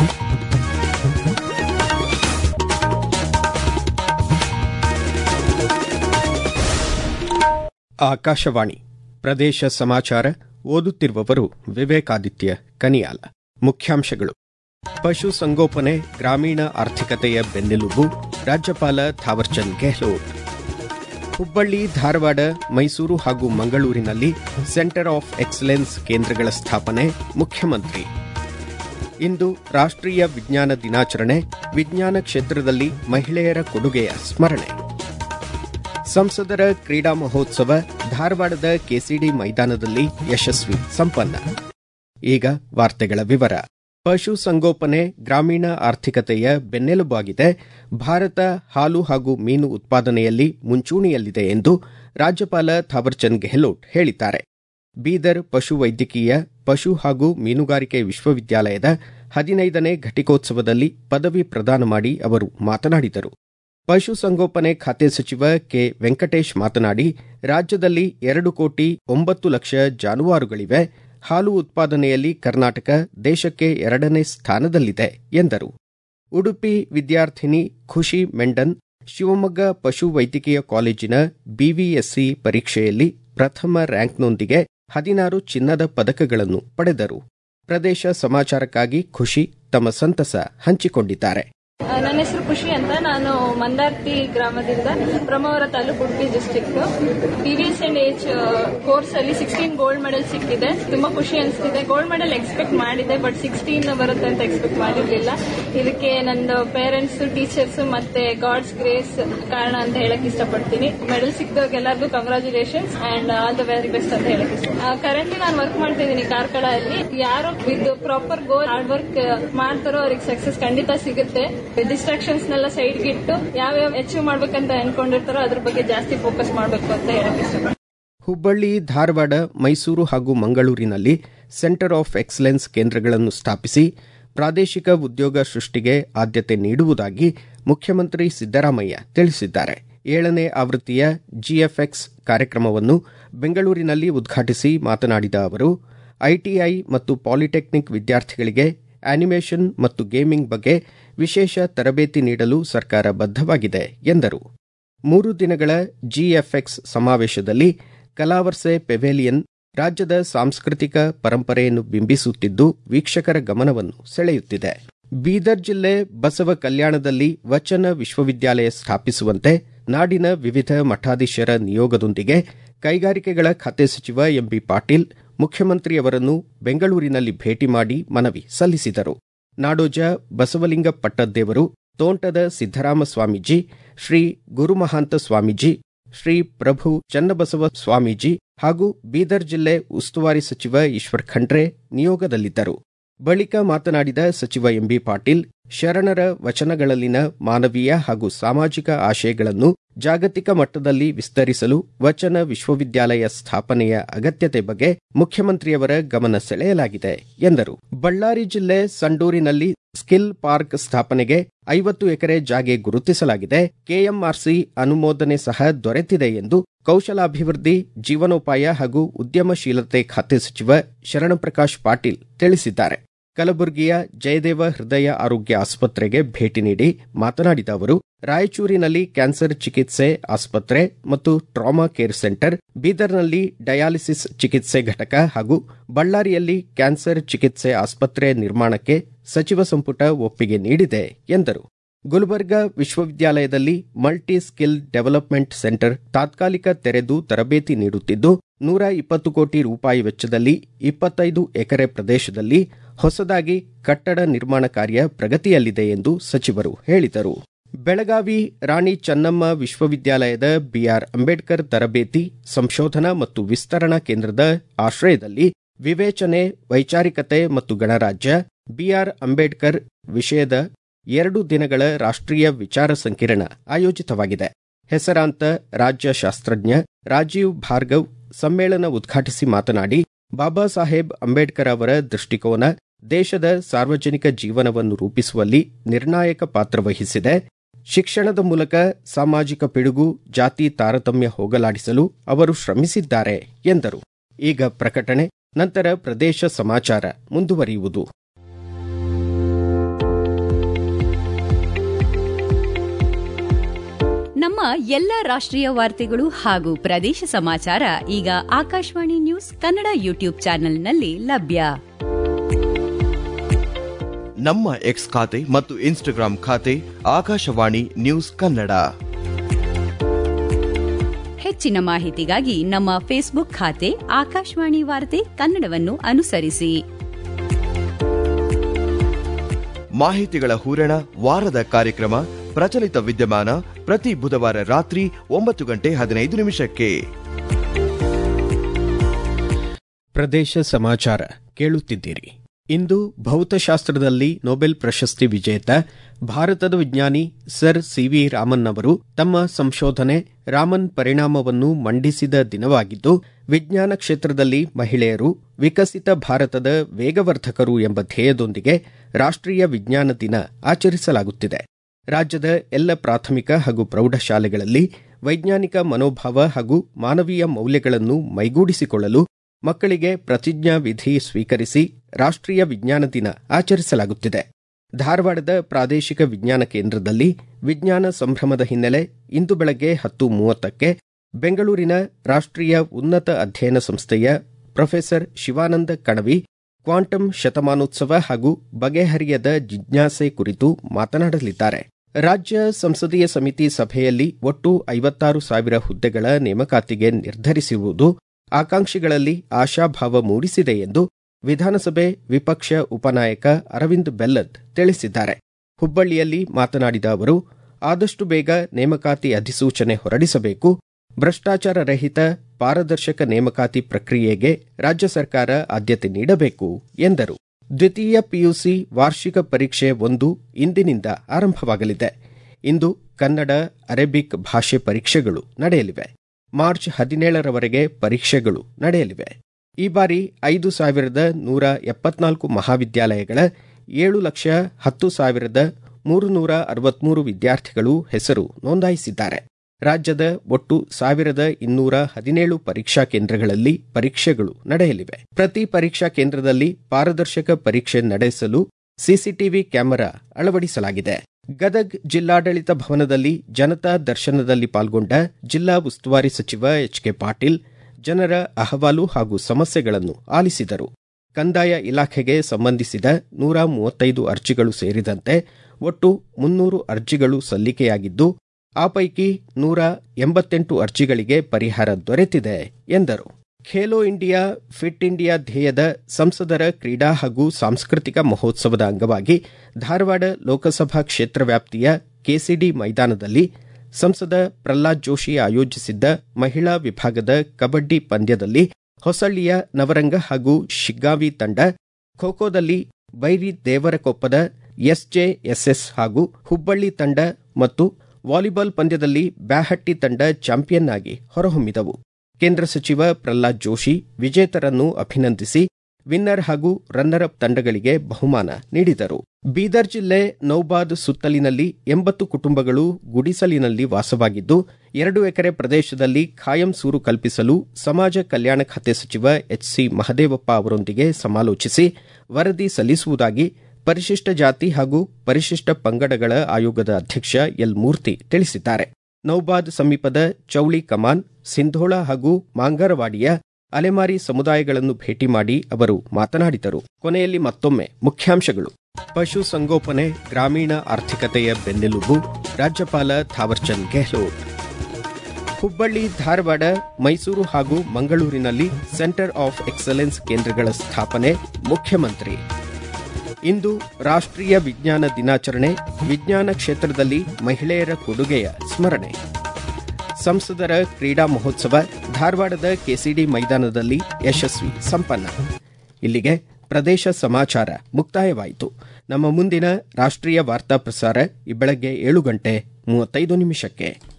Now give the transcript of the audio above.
ಆಕಾಶವಾಣಿ ಪ್ರದೇಶ ಸಮಾಚಾರ ಓದುತ್ತಿರುವವರು ವಿವೇಕಾದಿತ್ಯ ಕನಿಯಾಲ ಮುಖ್ಯಾಂಶಗಳು ಪಶು ಸಂಗೋಪನೆ ಗ್ರಾಮೀಣ ಆರ್ಥಿಕತೆಯ ಬೆನ್ನೆಲುಬು ರಾಜ್ಯಪಾಲ ಥಾವರ್ಚಂದ್ ಗೆಹ್ಲೋಟ್ ಹುಬ್ಬಳ್ಳಿ ಧಾರವಾಡ ಮೈಸೂರು ಹಾಗೂ ಮಂಗಳೂರಿನಲ್ಲಿ ಸೆಂಟರ್ ಆಫ್ ಎಕ್ಸಲೆನ್ಸ್ ಕೇಂದ್ರಗಳ ಸ್ಥಾಪನೆ ಮುಖ್ಯಮಂತ್ರಿ ಇಂದು ರಾಷ್ಟ್ರೀಯ ವಿಜ್ಞಾನ ದಿನಾಚರಣೆ ವಿಜ್ಞಾನ ಕ್ಷೇತ್ರದಲ್ಲಿ ಮಹಿಳೆಯರ ಕೊಡುಗೆಯ ಸ್ಮರಣೆ ಸಂಸದರ ಕ್ರೀಡಾ ಮಹೋತ್ಸವ ಧಾರವಾಡದ ಕೆಸಿಡಿ ಮೈದಾನದಲ್ಲಿ ಯಶಸ್ವಿ ಸಂಪನ್ನ ಈಗ ವಾರ್ತೆಗಳ ವಿವರ ಪಶು ಸಂಗೋಪನೆ ಗ್ರಾಮೀಣ ಆರ್ಥಿಕತೆಯ ಬೆನ್ನೆಲುಬಾಗಿದೆ ಭಾರತ ಹಾಲು ಹಾಗೂ ಮೀನು ಉತ್ಪಾದನೆಯಲ್ಲಿ ಮುಂಚೂಣಿಯಲ್ಲಿದೆ ಎಂದು ರಾಜ್ಯಪಾಲ ಥಾವರ್ಚಂದ್ ಗೆಹ್ಲೋಟ್ ಹೇಳಿದ್ದಾರೆ ಬೀದರ್ ಪಶು ವೈದ್ಯಕೀಯ ಪಶು ಹಾಗೂ ಮೀನುಗಾರಿಕೆ ವಿಶ್ವವಿದ್ಯಾಲಯದ ಹದಿನೈದನೇ ಘಟಿಕೋತ್ಸವದಲ್ಲಿ ಪದವಿ ಪ್ರದಾನ ಮಾಡಿ ಅವರು ಮಾತನಾಡಿದರು ಪಶು ಸಂಗೋಪನೆ ಖಾತೆ ಸಚಿವ ಕೆ ವೆಂಕಟೇಶ್ ಮಾತನಾಡಿ ರಾಜ್ಯದಲ್ಲಿ ಎರಡು ಕೋಟಿ ಒಂಬತ್ತು ಲಕ್ಷ ಜಾನುವಾರುಗಳಿವೆ ಹಾಲು ಉತ್ಪಾದನೆಯಲ್ಲಿ ಕರ್ನಾಟಕ ದೇಶಕ್ಕೆ ಎರಡನೇ ಸ್ಥಾನದಲ್ಲಿದೆ ಎಂದರು ಉಡುಪಿ ವಿದ್ಯಾರ್ಥಿನಿ ಖುಷಿ ಮೆಂಡನ್ ಶಿವಮೊಗ್ಗ ಪಶು ವೈದ್ಯಕೀಯ ಕಾಲೇಜಿನ ಬಿವಿಎಸ್ಸಿ ಪರೀಕ್ಷೆಯಲ್ಲಿ ಪ್ರಥಮ ರ್ಯಾಂಕ್ನೊಂದಿಗೆ ಹದಿನಾರು ಚಿನ್ನದ ಪದಕಗಳನ್ನು ಪಡೆದರು ಪ್ರದೇಶ ಸಮಾಚಾರಕ್ಕಾಗಿ ಖುಷಿ ತಮ್ಮ ಸಂತಸ ಹಂಚಿಕೊಂಡಿದ್ದಾರೆ ನನ್ನ ಹೆಸರು ಖುಷಿ ಅಂತ ನಾನು ಮಂದಾರ್ತಿ ಗ್ರಾಮದಿಂದ Brahmavara taluk Udupi district PVS and age course ಅಲ್ಲಿ ಸಿಕ್ಸ್ಟೀನ್ ಗೋಲ್ಡ್ ಮೆಡಲ್ ಸಿಕ್ಕಿದೆ ತುಂಬಾ ಖುಷಿ ಅನಿಸ್ತಿದೆ ಗೋಲ್ಡ್ ಮೆಡಲ್ ಎಕ್ಸ್ಪೆಕ್ಟ್ ಮಾಡಿದೆ ಬಟ್ ಸಿಕ್ಸ್ಟೀನ್ ಬರುತ್ತೆ ಅಂತ ಎಕ್ಸ್ಪೆಕ್ಟ್ ಮಾಡಿರ್ಲಿಲ್ಲ ಇದಕ್ಕೆ ನಂದು ಪೇರೆಂಟ್ಸ್ ಟೀಚರ್ಸ್ ಮತ್ತೆ ಗಾಡ್ಸ್ ಗ್ರೇಸ್ ಕಾರಣ ಅಂತ ಹೇಳಕ್ ಇಷ್ಟಪಡ್ತೀನಿ ಮೆಡಲ್ ಸಿಕ್ಕಿದವ್ರಿಗೆಲ್ಲರಿಗೂ congratulations and all the very best ಅಂತ ಹೇಳಕ್ ಇಷ್ಟ ಕರೆಂಟ್ಲಿ ನಾನು ವರ್ಕ್ ಮಾಡ್ತಿದ್ದೀನಿ ಕಾರ್ಕಳ ಅಲ್ಲಿ ಯಾರು ಇದು ಪ್ರಾಪರ್ ಗೋಲ್ ಹಾರ್ಡ್ ವರ್ಕ್ ಮಾಡ್ತಾರೋ ಅವ್ರಿಗೆ ಸಕ್ಸಸ್ ಖಂಡಿತ ಸಿಗುತ್ತೆ ಡಿಸ್ಟ್ರಾಕ್ಷನ್ಸ್ ನೆಲ್ಲ ಸೈಡ್ಗೆ ಇಟ್ಟು ಯಾವ್ಯಾವ ಅಚೀವ್ ಮಾಡ್ಬೇಕಂತ ಅನ್ಕೊಂಡಿರ್ತಾರೋ ಅದ್ರ ಬಗ್ಗೆ ಜಾಸ್ತಿ ಫೋಕಸ್ ಮಾಡಬೇಕು ಅಂತ ಹೇಳಕ್ ಇಷ್ಟಪಡ್ತೀನಿ ಹುಬ್ಬಳ್ಳಿ ಧಾರವಾಡ ಮೈಸೂರು ಹಾಗೂ ಮಂಗಳೂರಿನಲ್ಲಿ ಸೆಂಟರ್ ಆಫ್ ಎಕ್ಸಲೆನ್ಸ್ ಕೇಂದ್ರಗಳನ್ನು ಸ್ಥಾಪಿಸಿ ಪ್ರಾದೇಶಿಕ ಉದ್ಯೋಗ ಸೃಷ್ಟಿಗೆ ಆದ್ಯತೆ ನೀಡುವುದಾಗಿ ಮುಖ್ಯಮಂತ್ರಿ ಸಿದ್ದರಾಮಯ್ಯ ತಿಳಿಸಿದ್ದಾರೆ ಏಳನೇ ಆವೃತ್ತಿಯ ಜಿಎಫ್ಎಕ್ಸ್ ಕಾರ್ಯಕ್ರಮವನ್ನು ಬೆಂಗಳೂರಿನಲ್ಲಿ ಉದ್ಘಾಟಿಸಿ ಮಾತನಾಡಿದ ಅವರು ಐಟಿಐ ಮತ್ತು ಪಾಲಿಟೆಕ್ನಿಕ್ ವಿದ್ಯಾರ್ಥಿಗಳಿಗೆ ಆನಿಮೇಷನ್ ಮತ್ತು ಗೇಮಿಂಗ್ ಬಗ್ಗೆ ವಿಶೇಷ ತರಬೇತಿ ನೀಡಲು ಸರ್ಕಾರ ಬದ್ಧವಾಗಿದೆ ಎಂದರು ಮೂರು ದಿನಗಳ ಜಿಎಫ್ಎಕ್ಸ್ ಸಮಾವೇಶದಲ್ಲಿ ಕಲಾವರ್ಸೆ ಪೆವೇಲಿಯನ್ ರಾಜ್ಯದ ಸಾಂಸ್ಕೃತಿಕ ಪರಂಪರೆಯನ್ನು ಬಿಂಬಿಸುತ್ತಿದ್ದು ವೀಕ್ಷಕರ ಗಮನವನ್ನು ಸೆಳೆಯುತ್ತಿದೆ ಬೀದರ್ ಜಿಲ್ಲೆ ಬಸವ ಕಲ್ಯಾಣದಲ್ಲಿ ವಚನ ವಿಶ್ವವಿದ್ಯಾಲಯ ಸ್ಥಾಪಿಸುವಂತೆ ನಾಡಿನ ವಿವಿಧ ಮಠಾಧೀಶರ ನಿಯೋಗದೊಂದಿಗೆ ಕೈಗಾರಿಕೆಗಳ ಖಾತೆ ಸಚಿವ ಎಂಬಿ ಪಾಟೀಲ್ ಮುಖ್ಯಮಂತ್ರಿಯವರನ್ನು ಬೆಂಗಳೂರಿನಲ್ಲಿ ಭೇಟಿ ಮಾಡಿ ಮನವಿ ಸಲ್ಲಿಸಿದರು ನಾಡೋಜ ಬಸವಲಿಂಗ ಪಟ್ಟದ್ದೇವರು ತೋಂಟದ ಸಿದ್ದರಾಮ ಸ್ವಾಮೀಜಿ ಶ್ರೀ ಗುರುಮಹಾಂತ ಸ್ವಾಮೀಜಿ ಶ್ರೀ ಪ್ರಭು ಚನ್ನಬಸವ ಸ್ವಾಮೀಜಿ ಹಾಗೂ ಬೀದರ್ ಜಿಲ್ಲೆ ಉಸ್ತುವಾರಿ ಸಚಿವ ಈಶ್ವರ್ ಖಂಡ್ರೆ ನಿಯೋಗದಲ್ಲಿದ್ದರು ಬಳಿಕ ಮಾತನಾಡಿದ ಸಚಿವ ಎಂಬಿ ಪಾಟೀಲ್ ಶರಣರ ವಚನಗಳಲ್ಲಿನ ಮಾನವೀಯ ಹಾಗೂ ಸಾಮಾಜಿಕ ಆಶಯಗಳನ್ನು ಜಾಗತಿಕ ಮಟ್ಟದಲ್ಲಿ ವಿಸ್ತರಿಸಲು ವಚನ ವಿಶ್ವವಿದ್ಯಾಲಯ ಸ್ಥಾಪನೆಯ ಅಗತ್ಯತೆ ಬಗ್ಗೆ ಮುಖ್ಯಮಂತ್ರಿಯವರ ಗಮನ ಸೆಳೆಯಲಾಗಿದೆ ಎಂದರು ಬಳ್ಳಾರಿ ಜಿಲ್ಲೆ ಸಂಡೂರಿನಲ್ಲಿ ಸ್ಕಿಲ್ ಪಾರ್ಕ್ ಸ್ಥಾಪನೆಗೆ ಐವತ್ತು ಎಕರೆ ಜಾಗೆ ಗುರುತಿಸಲಾಗಿದೆ ಕೆಎಂಆರ್ಸಿ ಅನುಮೋದನೆ ಸಹ ದೊರೆತಿದೆ ಎಂದು ಕೌಶಲಾಭಿವೃದ್ಧಿ ಜೀವನೋಪಾಯ ಹಾಗೂ ಉದ್ಯಮಶೀಲತೆ ಖಾತೆ ಸಚಿವ ಶರಣಪ್ರಕಾಶ್ ಪಾಟೀಲ್ ತಿಳಿಸಿದ್ದಾರೆ ಕಲಬುರಗಿಯ ಜಯದೇವ ಹೃದಯ ಆರೋಗ್ಯ ಆಸ್ಪತ್ರೆಗೆ ಭೇಟಿ ನೀಡಿ ಮಾತನಾಡಿದ ಅವರು ರಾಯಚೂರಿನಲ್ಲಿ ಕ್ಯಾನ್ಸರ್ ಚಿಕಿತ್ಸೆ ಆಸ್ಪತ್ರೆ ಮತ್ತು ಟ್ರಾಮಾ ಕೇರ್ ಸೆಂಟರ್ ಬೀದರ್ನಲ್ಲಿ ಡಯಾಲಿಸಿಸ್ ಚಿಕಿತ್ಸೆ ಘಟಕ ಹಾಗೂ ಬಳ್ಳಾರಿಯಲ್ಲಿ ಕ್ಯಾನ್ಸರ್ ಚಿಕಿತ್ಸೆ ಆಸ್ಪತ್ರೆ ನಿರ್ಮಾಣಕ್ಕೆ ಸಚಿವ ಸಂಪುಟ ಒಪ್ಪಿಗೆ ನೀಡಿದೆ ಎಂದರು ಗುಲ್ಬರ್ಗಾ ವಿಶ್ವವಿದ್ಯಾಲಯದಲ್ಲಿ ಮಲ್ಟಿ ಸ್ಕಿಲ್ ಡೆವಲಪ್ಮೆಂಟ್ ಸೆಂಟರ್ ತಾತ್ಕಾಲಿಕ ತೆರೆದು ತರಬೇತಿ ನೀಡುತ್ತಿದ್ದು ನೂರ ಇಪ್ಪತ್ತು ಕೋಟಿ ರೂಪಾಯಿ ವೆಚ್ಚದಲ್ಲಿ ಇಪ್ಪತ್ತೈದು ಎಕರೆ ಪ್ರದೇಶದಲ್ಲಿ ಹೊಸದಾಗಿ ಕಟ್ಟಡ ನಿರ್ಮಾಣ ಕಾರ್ಯ ಪ್ರಗತಿಯಲ್ಲಿದೆ ಎಂದು ಸಚಿವರು ಹೇಳಿದರು ಬೆಳಗಾವಿ ರಾಣಿ ಚೆನ್ನಮ್ಮ ವಿಶ್ವವಿದ್ಯಾಲಯದ ಬಿಆರ್ ಅಂಬೇಡ್ಕರ್ ತರಬೇತಿ ಸಂಶೋಧನಾ ಮತ್ತು ವಿಸ್ತರಣಾ ಕೇಂದ್ರದ ಆಶ್ರಯದಲ್ಲಿ ವಿವೇಚನೆ ವೈಚಾರಿಕತೆ ಮತ್ತು ಗಣರಾಜ್ಯ ಬಿಆರ್ ಅಂಬೇಡ್ಕರ್ ವಿಷಯದ ಎರಡು ದಿನಗಳ ರಾಷ್ಟ್ರೀಯ ವಿಚಾರ ಸಂಕಿರಣ ಆಯೋಜಿತವಾಗಿದೆ ಹೆಸರಾಂತ ರಾಜ್ಯ ಶಾಸ್ತ್ರಜ್ಞ ರಾಜೀವ್ ಭಾರ್ಗವ್ ಸಮ್ಮೇಳನ ಉದ್ಘಾಟಿಸಿ ಮಾತನಾಡಿ ಬಾಬಾ ಸಾಹೇಬ್ ಅಂಬೇಡ್ಕರ್ ಅವರ ದೃಷ್ಟಿಕೋನ ದೇಶದ ಸಾರ್ವಜನಿಕ ಜೀವನವನ್ನು ರೂಪಿಸುವಲ್ಲಿ ನಿರ್ಣಾಯಕ ಪಾತ್ರ ವಹಿಸಿದೆ ಶಿಕ್ಷಣದ ಮೂಲಕ ಸಾಮಾಜಿಕ ಪಿಡುಗು ಜಾತಿ ತಾರತಮ್ಯ ಹೋಗಲಾಡಿಸಲು ಅವರು ಶ್ರಮಿಸಿದ್ದಾರೆ ಎಂದರು ಈಗ ಪ್ರಕಟಣೆ ನಂತರ ಪ್ರದೇಶ ಸಮಾಚಾರ ಮುಂದುವರಿಯುವುದು ಎಲ್ಲ ರಾಷ್ಟ್ರೀಯ ವಾರ್ತೆಗಳು ಹಾಗೂ ಪ್ರದೇಶ ಸಮಾಚಾರ ಈಗ ಆಕಾಶವಾಣಿ ನ್ಯೂಸ್ ಕನ್ನಡ ಯೂಟ್ಯೂಬ್ ಚಾನೆಲ್ನಲ್ಲಿ ಲಭ್ಯ ನಮ್ಮ ಎಕ್ಸ್ ಖಾತೆ ಮತ್ತು ಇನ್ಸ್ಟಾಗ್ರಾಂ ಖಾತೆ ಆಕಾಶವಾಣಿ ನ್ಯೂಸ್ ಕನ್ನಡ ಹೆಚ್ಚಿನ ಮಾಹಿತಿಗಾಗಿ ನಮ್ಮ ಫೇಸ್ಬುಕ್ ಖಾತೆ ಆಕಾಶವಾಣಿ ವಾರ್ತೆ ಕನ್ನಡವನ್ನು ಅನುಸರಿಸಿ ಮಾಹಿತಿಗಳ ಹೂರಣ ವಾರದ ಕಾರ್ಯಕ್ರಮ ಪ್ರಚಲಿತ ವಿದ್ಯಮಾನ ಪ್ರತಿ ಬುಧವಾರ ರಾತ್ರಿ ಒಂಬತ್ತು ಗಂಟೆ ಹದಿನೈದು ನಿಮಿಷಕ್ಕೆ ಪ್ರದೇಶ ಸಮಾಚಾರ ಕೇಳುತ್ತಿದ್ದೀರಿ ಇಂದು ಭೌತಶಾಸ್ತ್ರದಲ್ಲಿ ನೊಬೆಲ್ ಪ್ರಶಸ್ತಿ ವಿಜೇತ ಭಾರತದ ವಿಜ್ಞಾನಿ ಸರ್ ಸಿವಿ ರಾಮನ್ ಅವರು ತಮ್ಮ ಸಂಶೋಧನೆ ರಾಮನ್ ಪರಿಣಾಮವನ್ನು ಮಂಡಿಸಿದ ದಿನವಾಗಿದ್ದು ವಿಜ್ಞಾನ ಕ್ಷೇತ್ರದಲ್ಲಿ ಮಹಿಳೆಯರು ವಿಕಸಿತ ಭಾರತದ ವೇಗವರ್ಧಕರು ಎಂಬ ಧ್ಯೇಯದೊಂದಿಗೆ ರಾಷ್ಟ್ರೀಯ ವಿಜ್ಞಾನ ದಿನ ಆಚರಿಸಲಾಗುತ್ತಿದೆ ರಾಜ್ಯದ ಎಲ್ಲ ಪ್ರಾಥಮಿಕ ಹಾಗೂ ಪ್ರೌಢಶಾಲೆಗಳಲ್ಲಿ ವೈಜ್ಞಾನಿಕ ಮನೋಭಾವ ಹಾಗೂ ಮಾನವೀಯ ಮೌಲ್ಯಗಳನ್ನು ಮೈಗೂಡಿಸಿಕೊಳ್ಳಲು ಮಕ್ಕಳಿಗೆ ಪ್ರತಿಜ್ಞಾ ವಿಧಿ ಸ್ವೀಕರಿಸಿ ರಾಷ್ಟ್ರೀಯ ವಿಜ್ಞಾನ ದಿನ ಆಚರಿಸಲಾಗುತ್ತಿದೆ ಧಾರವಾಡದ ಪ್ರಾದೇಶಿಕ ವಿಜ್ಞಾನ ಕೇಂದ್ರದಲ್ಲಿ ವಿಜ್ಞಾನ ಸಂಭ್ರಮದ ಹಿನ್ನೆಲೆ ಇಂದು ಬೆಳಗ್ಗೆ ಹತ್ತು ಮೂವತ್ತಕ್ಕೆ ಬೆಂಗಳೂರಿನ ರಾಷ್ಟ್ರೀಯ ಉನ್ನತ ಅಧ್ಯಯನ ಸಂಸ್ಥೆಯ ಪ್ರೊಫೆಸರ್ ಶಿವಾನಂದ ಕಣವಿ ಕ್ವಾಂಟಮ್ ಶತಮಾನೋತ್ಸವ ಹಾಗೂ ಬಗೆಹರಿಯದ ಜಿಜ್ಞಾಸೆ ಕುರಿತು ಮಾತನಾಡಲಿದ್ದಾರೆ ರಾಜ್ಯ ಸಂಸದೀಯ ಸಮಿತಿ ಸಭೆಯಲ್ಲಿ ಒಟ್ಟು ಐವತ್ತಾರು ಸಾವಿರ ಹುದ್ದೆಗಳ ನೇಮಕಾತಿಗೆ ನಿರ್ಧರಿಸಿರುವುದು ಆಕಾಂಕ್ಷಿಗಳಲ್ಲಿ ಆಶಾಭಾವ ಮೂಡಿಸಿದೆ ಎಂದು ವಿಧಾನಸಭೆ ವಿಪಕ್ಷ ಉಪನಾಯಕ ಅರವಿಂದ್ ಬೆಲ್ಲದ್ ತಿಳಿಸಿದ್ದಾರೆ ಹುಬ್ಬಳ್ಳಿಯಲ್ಲಿ ಮಾತನಾಡಿದ ಅವರು ಆದಷ್ಟು ಬೇಗ ನೇಮಕಾತಿ ಅಧಿಸೂಚನೆ ಹೊರಡಿಸಬೇಕು ಭ್ರಷ್ಟಾಚಾರ ರಹಿತ ಪಾರದರ್ಶಕ ನೇಮಕಾತಿ ಪ್ರಕ್ರಿಯೆಗೆ ರಾಜ್ಯ ಸರ್ಕಾರ ಆದ್ಯತೆ ನೀಡಬೇಕು ಎಂದರು ದ್ವಿತೀಯ ಪಿಯುಸಿ ವಾರ್ಷಿಕ ಪರೀಕ್ಷೆ ಒಂದು ಇಂದಿನಿಂದ ಆರಂಭವಾಗಲಿದೆ ಇಂದು ಕನ್ನಡ ಅರೇಬಿಕ್ ಭಾಷೆ ಪರೀಕ್ಷೆಗಳು ನಡೆಯಲಿವೆ ಮಾರ್ಚ್ ಹದಿನೇಳರವರೆಗೆ ಪರೀಕ್ಷೆಗಳು ನಡೆಯಲಿವೆ ಈ ಬಾರಿ ಐದು ಸಾವಿರದ ನೂರ ಎಪ್ಪತ್ನಾಲ್ಕು ಮಹಾವಿದ್ಯಾಲಯಗಳ ಏಳು ಲಕ್ಷ ಹತ್ತು ಸಾವಿರದ ಮೂರು ನೂರ ಅರವತ್ಮೂರು ವಿದ್ಯಾರ್ಥಿಗಳು ಹೆಸರು ನೋಂದಾಯಿಸಿದ್ದಾರೆ ರಾಜ್ಯದ ಒಟ್ಟು ಸಾವಿರದ ಇನ್ನೂರ ಹದಿನೇಳು ಪರೀಕ್ಷಾ ಕೇಂದ್ರಗಳಲ್ಲಿ ಪರೀಕ್ಷೆಗಳು ನಡೆಯಲಿವೆ ಪ್ರತಿ ಪರೀಕ್ಷಾ ಕೇಂದ್ರದಲ್ಲಿ ಪಾರದರ್ಶಕ ಪರೀಕ್ಷೆ ನಡೆಸಲು ಸಿಸಿಟಿವಿ ಕ್ಯಾಮೆರಾ ಅಳವಡಿಸಲಾಗಿದೆ ಗದಗ್ ಜಿಲ್ಲಾಡಳಿತ ಭವನದಲ್ಲಿ ಜನತಾ ದರ್ಶನದಲ್ಲಿ ಪಾಲ್ಗೊಂಡ ಜಿಲ್ಲಾ ಉಸ್ತುವಾರಿ ಸಚಿವ ಎಚ್ ಕೆ ಪಾಟೀಲ್ ಜನರ ಅಹವಾಲು ಹಾಗೂ ಸಮಸ್ಯೆಗಳನ್ನು ಆಲಿಸಿದರು ಕಂದಾಯ ಇಲಾಖೆಗೆ ಸಂಬಂಧಿಸಿದ ನೂರ ಮೂವತ್ತೈದು ಅರ್ಜಿಗಳು ಸೇರಿದಂತೆ ಒಟ್ಟು ಮುನ್ನೂರು ಅರ್ಜಿಗಳು ಸಲ್ಲಿಕೆಯಾಗಿದ್ದು ಆ ಪೈಕಿ ನೂರ ಎಂಬತ್ತೆಂಟು ಅರ್ಜಿಗಳಿಗೆ ಪರಿಹಾರ ದೊರೆತಿದೆ ಎಂದರು ಖೇಲೋ ಇಂಡಿಯಾ ಫಿಟ್ ಇಂಡಿಯಾ ಧ್ಯೇಯದ ಸಂಸದರ ಕ್ರೀಡಾ ಹಾಗೂ ಸಾಂಸ್ಕೃತಿಕ ಮಹೋತ್ಸವದ ಅಂಗವಾಗಿ ಧಾರವಾಡ ಲೋಕಸಭಾ ಕ್ಷೇತ್ರ ವ್ಯಾಪ್ತಿಯ ಕೆಸಿಡಿ ಮೈದಾನದಲ್ಲಿ ಸಂಸದ ಪ್ರಹ್ಲಾದ್ ಜೋಶಿ ಆಯೋಜಿಸಿದ್ದ ಮಹಿಳಾ ವಿಭಾಗದ ಕಬಡ್ಡಿ ಪಂದ್ಯದಲ್ಲಿ ಹೊಸಳ್ಳಿಯ ನವರಂಗ ಹಾಗೂ ಶಿಗ್ಗಾವಿ ತಂಡ ಖೋಖೋದಲ್ಲಿ ಬೈರಿ ದೇವರಕೊಪ್ಪದ ಎಸ್ಜೆಎಸ್ಎಸ್ ಹಾಗೂ ಹುಬ್ಬಳ್ಳಿ ತಂಡ ಮತ್ತು ವಾಲಿಬಾಲ್ ಪಂದ್ಯದಲ್ಲಿ ಬ್ಯಾಹಟ್ಟಿ ತಂಡ ಚಾಂಪಿಯನ್ ಆಗಿ ಹೊರಹೊಮ್ಮಿದವು ಕೇಂದ್ರ ಸಚಿವ ಪ್ರಹ್ಲಾದ್ ಜೋಶಿ ವಿಜೇತರನ್ನು ಅಭಿನಂದಿಸಿ ವಿನ್ನರ್ ಹಾಗೂ ರನ್ನರ್ ಅಪ್ ತಂಡಗಳಿಗೆ ಬಹುಮಾನ ನೀಡಿದರು ಬೀದರ್ ಜಿಲ್ಲೆ ನೌಬಾದ್ ಸುತ್ತಲಿನಲ್ಲಿ ಎಂಬತ್ತು ಕುಟುಂಬಗಳು ಗುಡಿಸಲಿನಲ್ಲಿ ವಾಸವಾಗಿದ್ದು ಎರಡು ಎಕರೆ ಪ್ರದೇಶದಲ್ಲಿ ಖಾಯಂ ಸೂರು ಕಲ್ಪಿಸಲು ಸಮಾಜ ಕಲ್ಯಾಣ ಖಾತೆ ಸಚಿವ ಎಚ್ಸಿ ಮಹದೇವಪ್ಪ ಅವರೊಂದಿಗೆ ಸಮಾಲೋಚಿಸಿ ವರದಿ ಸಲ್ಲಿಸುವುದಾಗಿ ಪರಿಶಿಷ್ಟ ಜಾತಿ ಹಾಗೂ ಪರಿಶಿಷ್ಟ ಪಂಗಡಗಳ ಆಯೋಗದ ಅಧ್ಯಕ್ಷ ಎಲ್ ಮೂರ್ತಿ ತಿಳಿಸಿದ್ದಾರೆ ನೌಬಾದ್ ಸಮೀಪದ ಚೌಳಿ ಕಮಾನ್ ಸಿಂಧೋಳ ಹಾಗೂ ಮಾಂಗರವಾಡಿಯ ಅಲೆಮಾರಿ ಸಮುದಾಯಗಳನ್ನು ಭೇಟಿ ಮಾಡಿ ಅವರು ಮಾತನಾಡಿದರು ಕೊನೆಯಲ್ಲಿ ಮತ್ತೊಮ್ಮೆ ಮುಖ್ಯಾಂಶಗಳು ಪಶು ಸಂಗೋಪನೆ ಗ್ರಾಮೀಣ ಆರ್ಥಿಕತೆಯ ಬೆನ್ನೆಲುಬು ರಾಜ್ಯಪಾಲ ಥಾವರ್ಚಂದ್ ಗೆಹ್ಲೋಟ್ ಹುಬ್ಬಳ್ಳಿ ಧಾರವಾಡ ಮೈಸೂರು ಹಾಗೂ ಮಂಗಳೂರಿನಲ್ಲಿ ಸೆಂಟರ್ ಆಫ್ ಎಕ್ಸಲೆನ್ಸ್ ಕೇಂದ್ರಗಳ ಸ್ಥಾಪನೆ ಮುಖ್ಯಮಂತ್ರಿ ಇಂದು ರಾಷ್ಟ್ರೀಯ ವಿಜ್ಞಾನ ದಿನಾಚರಣೆ ವಿಜ್ಞಾನ ಕ್ಷೇತ್ರದಲ್ಲಿ ಮಹಿಳೆಯರ ಕೊಡುಗೆಯ ಸ್ಮರಣೆ ಸಂಸದರ ಕ್ರೀಡಾ ಮಹೋತ್ಸವ ಧಾರವಾಡದ ಕೆಸಿಡಿ ಮೈದಾನದಲ್ಲಿ ಯಶಸ್ವಿ ಸಂಪನ್ನ ಇಲ್ಲಿಗೆ ಪ್ರದೇಶ ಸಮಾಚಾರ ಮುಕ್ತಾಯವಾಯಿತು ನಮ್ಮ ಮುಂದಿನ ರಾಷ್ಟ್ರೀಯ ವಾರ್ತಾ ಪ್ರಸಾರ ಈ ಬೆಳಗ್ಗೆ ಏಳು ಗಂಟೆ ಮೂವತ್ತೈದು ನಿಮಿಷಕ್ಕೆ